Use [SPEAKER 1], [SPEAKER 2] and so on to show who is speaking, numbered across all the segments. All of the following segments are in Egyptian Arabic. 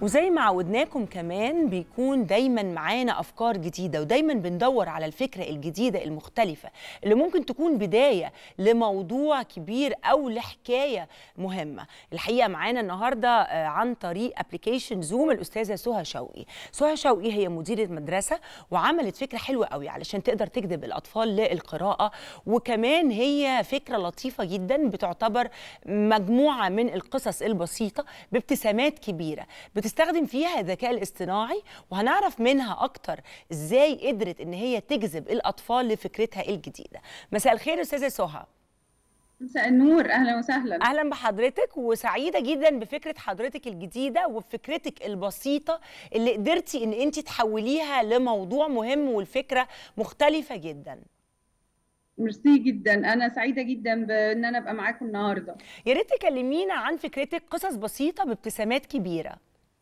[SPEAKER 1] وزي ما عودناكم كمان بيكون دايما معانا افكار جديده ودايما بندور على الفكره الجديده المختلفه اللي ممكن تكون بدايه لموضوع كبير او لحكايه مهمه الحقيقه معانا النهارده آه، عن طريق ابلكيشن زوم الاستاذه سهى شوقي سهى شوقي هي مديره مدرسه وعملت فكره حلوه قوي علشان تقدر تجذب الاطفال للقراءه وكمان هي فكره لطيفه جدا بتعتبر مجموعه من القصص البسيطه بابتسامات كبيره بتستخدم فيها الذكاء الاصطناعي وهنعرف منها اكتر ازاي قدرت ان هي تجذب الاطفال لفكرتها الجديده مساء الخير استاذه سهى
[SPEAKER 2] مساء النور اهلا وسهلا
[SPEAKER 1] اهلا بحضرتك وسعيده جدا بفكره حضرتك الجديده وبفكرتك البسيطه اللي قدرتي ان انت تحوليها لموضوع مهم والفكره مختلفه جدا
[SPEAKER 2] ميرسي جدا انا سعيده جدا بان انا ابقى معاكم النهارده
[SPEAKER 1] يا ريت تكلمينا عن فكرتك قصص بسيطه بابتسامات كبيره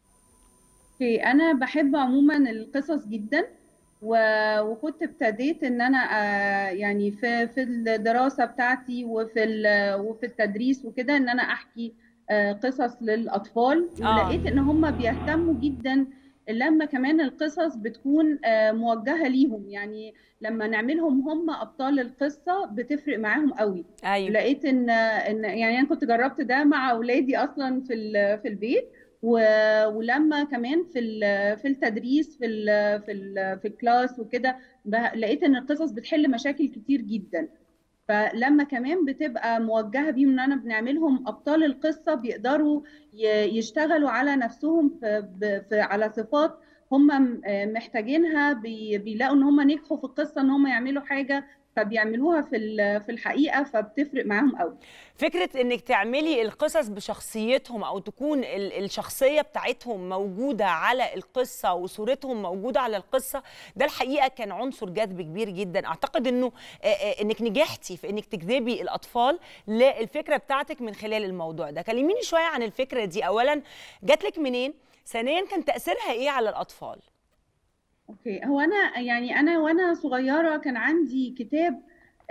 [SPEAKER 2] اوكي انا بحب عموما القصص جدا و... وكنت ابتديت ان انا آه، يعني في في الدراسه بتاعتي وفي ال... وفي التدريس وكده ان انا احكي آه، قصص للاطفال
[SPEAKER 1] آه.
[SPEAKER 2] ولقيت ان هم بيهتموا جدا لما كمان القصص بتكون آه، موجهه ليهم يعني لما نعملهم هم ابطال القصه بتفرق معاهم قوي
[SPEAKER 1] ايوه
[SPEAKER 2] لقيت ان ان يعني انا كنت جربت ده مع اولادي اصلا في ال- في البيت و- ولما كمان في ال- في التدريس في ال في ال في الكلاس وكده ب- لقيت ان القصص بتحل مشاكل كتير جدا فلما كمان بتبقى موجهه بيهم ان انا بنعملهم ابطال القصه بيقدروا ي- يشتغلوا على نفسهم في ب- في على صفات هم م- محتاجينها بي- بيلاقوا ان هم نجحوا في القصه ان هم يعملوا حاجه فبيعملوها في ال- في الحقيقه فبتفرق معاهم قوي
[SPEAKER 1] فكرة انك تعملي القصص بشخصيتهم او تكون ال- الشخصية بتاعتهم موجودة على القصة وصورتهم موجودة على القصة ده الحقيقة كان عنصر جذب كبير جدا اعتقد انه آه، آه، انك نجحتي في انك تجذبي الاطفال للفكرة بتاعتك من خلال الموضوع ده كلميني شوية عن الفكرة دي اولا جاتلك منين ثانيا كان تأثيرها ايه على الاطفال
[SPEAKER 2] اوكي هو انا يعني انا وانا صغيره كان عندي كتاب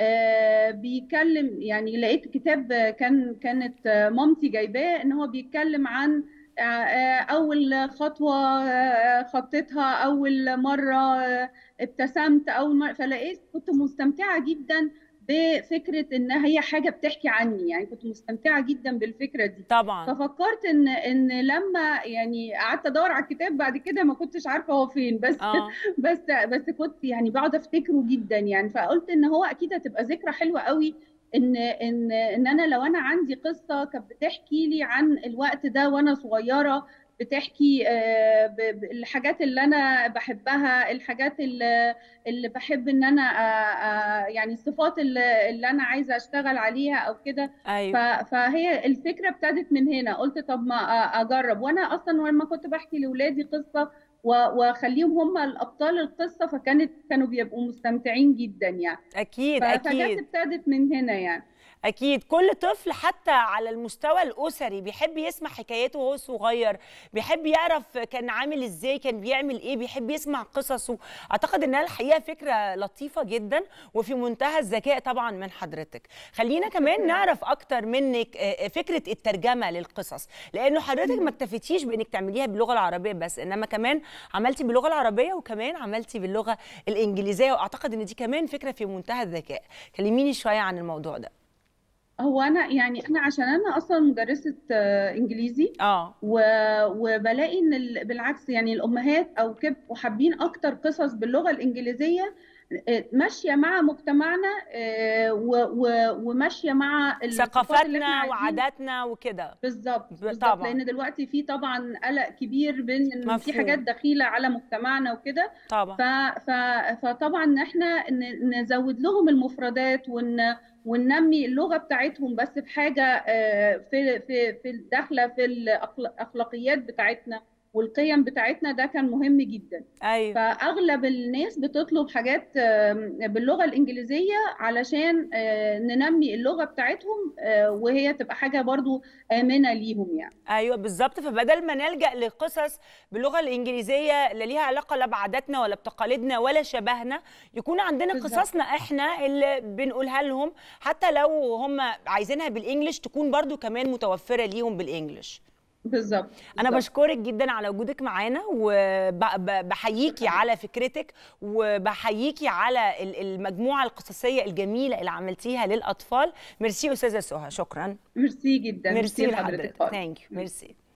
[SPEAKER 2] آه، بيتكلم يعني لقيت كتاب آه، كان كانت آه، مامتي جايباه ان هو بيتكلم عن آه، آه، اول خطوه آه، خطيتها اول مره آه، ابتسمت اول مره فلقيت كنت مستمتعه جدا بفكره ان هي حاجه بتحكي عني يعني كنت مستمتعه جدا بالفكره دي
[SPEAKER 1] طبعا
[SPEAKER 2] ففكرت ان ان لما يعني قعدت ادور على الكتاب بعد كده ما كنتش عارفه هو فين بس
[SPEAKER 1] اه
[SPEAKER 2] بس بس كنت يعني بقعد افتكره جدا يعني فقلت ان هو اكيد هتبقى ذكرى حلوه قوي ان ان ان انا لو انا عندي قصه كانت بتحكي لي عن الوقت ده وانا صغيره بتحكي آه، ب- ب- الحاجات اللي انا بحبها الحاجات اللي, اللي بحب ان انا آه، آه، يعني الصفات اللي, اللي انا عايزه اشتغل عليها او كده
[SPEAKER 1] ايوه
[SPEAKER 2] ف- فهي الفكره ابتدت من هنا قلت طب ما أ- اجرب وانا اصلا لما كنت بحكي لاولادي قصه و- واخليهم هم الابطال القصه فكانت كانوا بيبقوا مستمتعين جدا يعني
[SPEAKER 1] اكيد
[SPEAKER 2] ف- فجت
[SPEAKER 1] اكيد
[SPEAKER 2] ابتدت من هنا يعني
[SPEAKER 1] أكيد كل طفل حتى على المستوى الأسري بيحب يسمع حكاياته وهو صغير بيحب يعرف كان عامل إزاي كان بيعمل إيه بيحب يسمع قصصه أعتقد إنها الحقيقة فكرة لطيفة جدا وفي منتهى الذكاء طبعا من حضرتك خلينا كمان نعرف أكتر منك آه، فكرة الترجمة للقصص لأنه حضرتك ما اكتفيتيش بإنك تعمليها باللغة العربية بس إنما كمان عملتي باللغة العربية وكمان عملتي باللغة الإنجليزية وأعتقد إن دي كمان فكرة في منتهى الذكاء كلميني شوية عن الموضوع ده
[SPEAKER 2] هو انا يعني انا عشان انا اصلا مدرسه آه، انجليزي
[SPEAKER 1] اه
[SPEAKER 2] و- وبلاقي ان ال- بالعكس يعني الامهات او كده وحابين اكتر قصص باللغه الانجليزيه آه، ماشيه مع مجتمعنا آه، و- و- وماشيه مع الصفات اللي احنا
[SPEAKER 1] ثقافتنا
[SPEAKER 2] عايزين
[SPEAKER 1] وعاداتنا وكده
[SPEAKER 2] بالظبط
[SPEAKER 1] ب-
[SPEAKER 2] بالظبط
[SPEAKER 1] طبعا.
[SPEAKER 2] لان دلوقتي في طبعا قلق كبير بين ان في
[SPEAKER 1] مفهوم.
[SPEAKER 2] حاجات دخيله على مجتمعنا وكده ف...
[SPEAKER 1] طبعا
[SPEAKER 2] ف... فطبعا احنا ن- نزود لهم المفردات ون... وننمي اللغه بتاعتهم بس بحاجه آه، في في في داخله في الاخلاقيات بتاعتنا والقيم بتاعتنا ده كان مهم جدا
[SPEAKER 1] ايوه
[SPEAKER 2] فاغلب الناس بتطلب حاجات آم، باللغه الانجليزيه علشان آه، ننمي اللغه بتاعتهم آه، وهي تبقى حاجه برضو امنه ليهم يعني
[SPEAKER 1] ايوه بالظبط فبدل ما نلجا لقصص باللغه الانجليزيه لا ليها علاقه لا بعاداتنا ولا بتقاليدنا ولا شبهنا يكون عندنا
[SPEAKER 2] بالظبط.
[SPEAKER 1] قصصنا احنا اللي بنقولها لهم حتى لو هم عايزينها بالانجلش تكون برضو كمان متوفره ليهم بالانجلش
[SPEAKER 2] بالظبط
[SPEAKER 1] انا
[SPEAKER 2] بالظبط.
[SPEAKER 1] بشكرك جدا على وجودك معانا وبحييكي على فكرتك وبحييكي على ال- المجموعه القصصيه الجميله اللي عملتيها للاطفال ميرسي استاذه سهى شكرا
[SPEAKER 2] ميرسي جدا
[SPEAKER 1] ميرسي
[SPEAKER 2] لحضرتك
[SPEAKER 1] لحضرتك
[SPEAKER 2] خالص.
[SPEAKER 1] ثانك يو ميرسي